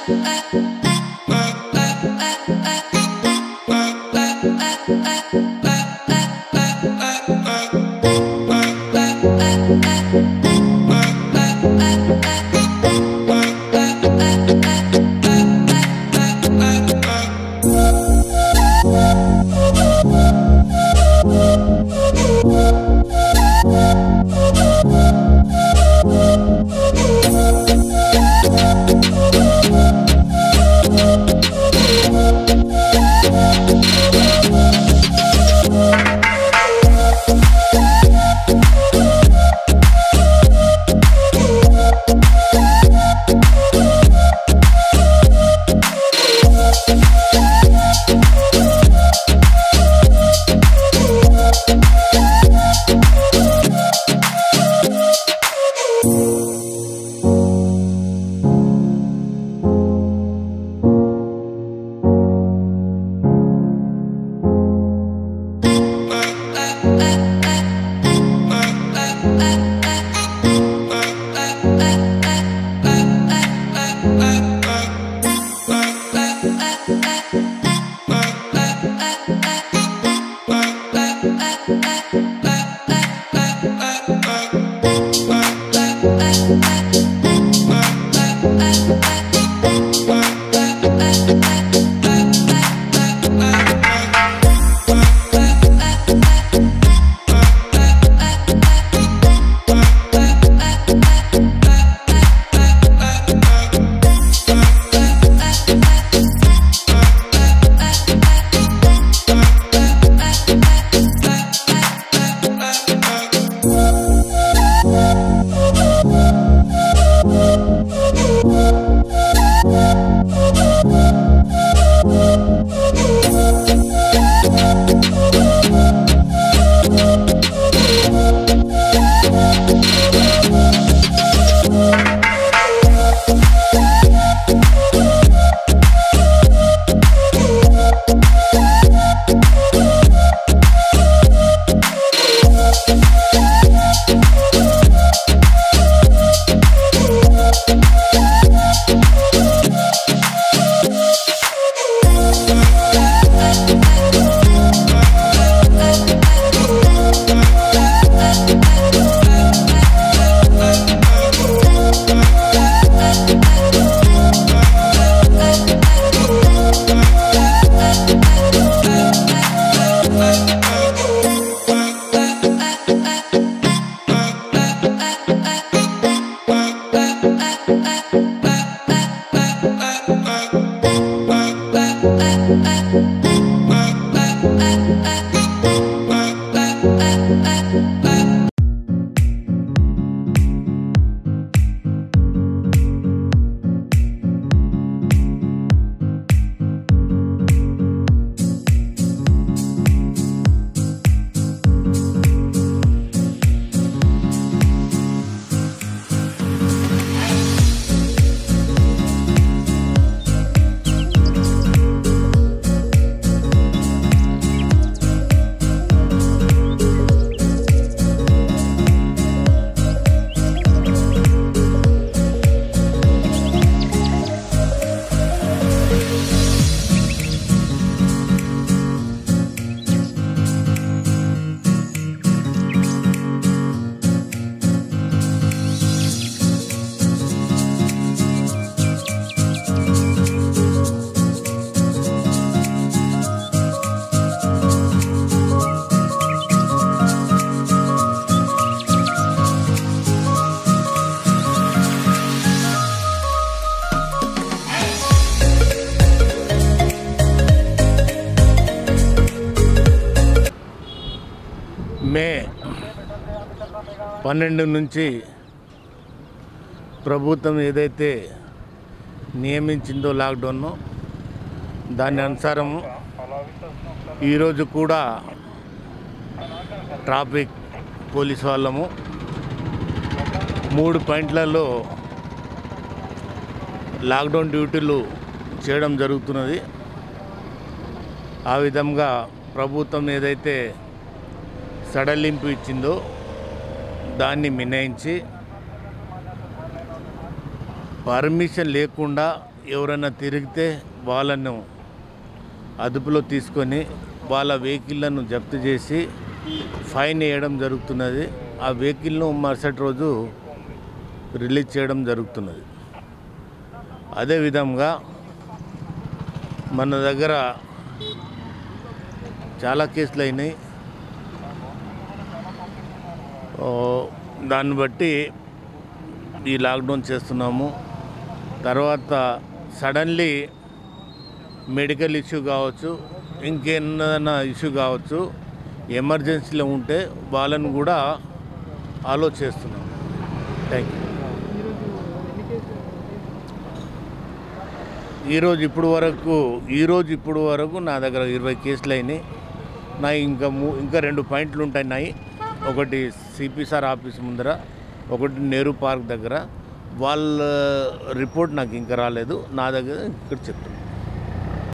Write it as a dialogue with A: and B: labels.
A: మే పన్నెండు నుంచి ప్రభుత్వం ఏదైతే నియమించిందో లాక్డౌన్ను దాని అనుసారము ఈరోజు కూడా ట్రాఫిక్ పోలీస్ వాళ్ళము మూడు పాయింట్లలో లాక్డౌన్ డ్యూటీలు చేయడం జరుగుతున్నది ఆ విధంగా ప్రభుత్వం ఏదైతే సడలింపు ఇచ్చిందో దాన్ని మినహాయించి పర్మిషన్ లేకుండా ఎవరైనా తిరిగితే వాళ్ళను అదుపులో తీసుకొని వాళ్ళ వెహికల్లను జప్తు చేసి ఫైన్ వేయడం జరుగుతున్నది ఆ వెహికల్ను మరుసటి రోజు రిలీజ్ చేయడం జరుగుతున్నది అదేవిధంగా మన దగ్గర చాలా కేసులు అయినాయి ఓ, దాన్ని బట్టి ఈ లాక్డౌన్ చేస్తున్నాము తర్వాత సడన్లీ మెడికల్ ఇష్యూ కావచ్చు ఇంకేదైనా ఇష్యూ కావచ్చు ఎమర్జెన్సీలో ఉంటే వాళ్ళని కూడా ఆలోచిస్తున్నాం థ్యాంక్ యూ ఈరోజు ఇప్పుడు వరకు ఈరోజు ఇప్పుడు వరకు నా దగ్గర ఇరవై కేసులు అయినాయి నా ఇంకా మూ- ఇంకా రెండు పాయింట్లు ఉంటాయి నాయి ఒకటి సిపిసార్ ఆఫీస్ ముందర ఒకటి నెహ్రూ పార్క్ దగ్గర వాళ్ళ రిపోర్ట్ నాకు ఇంకా రాలేదు నా దగ్గర ఇక్కడ చెప్తున్నాను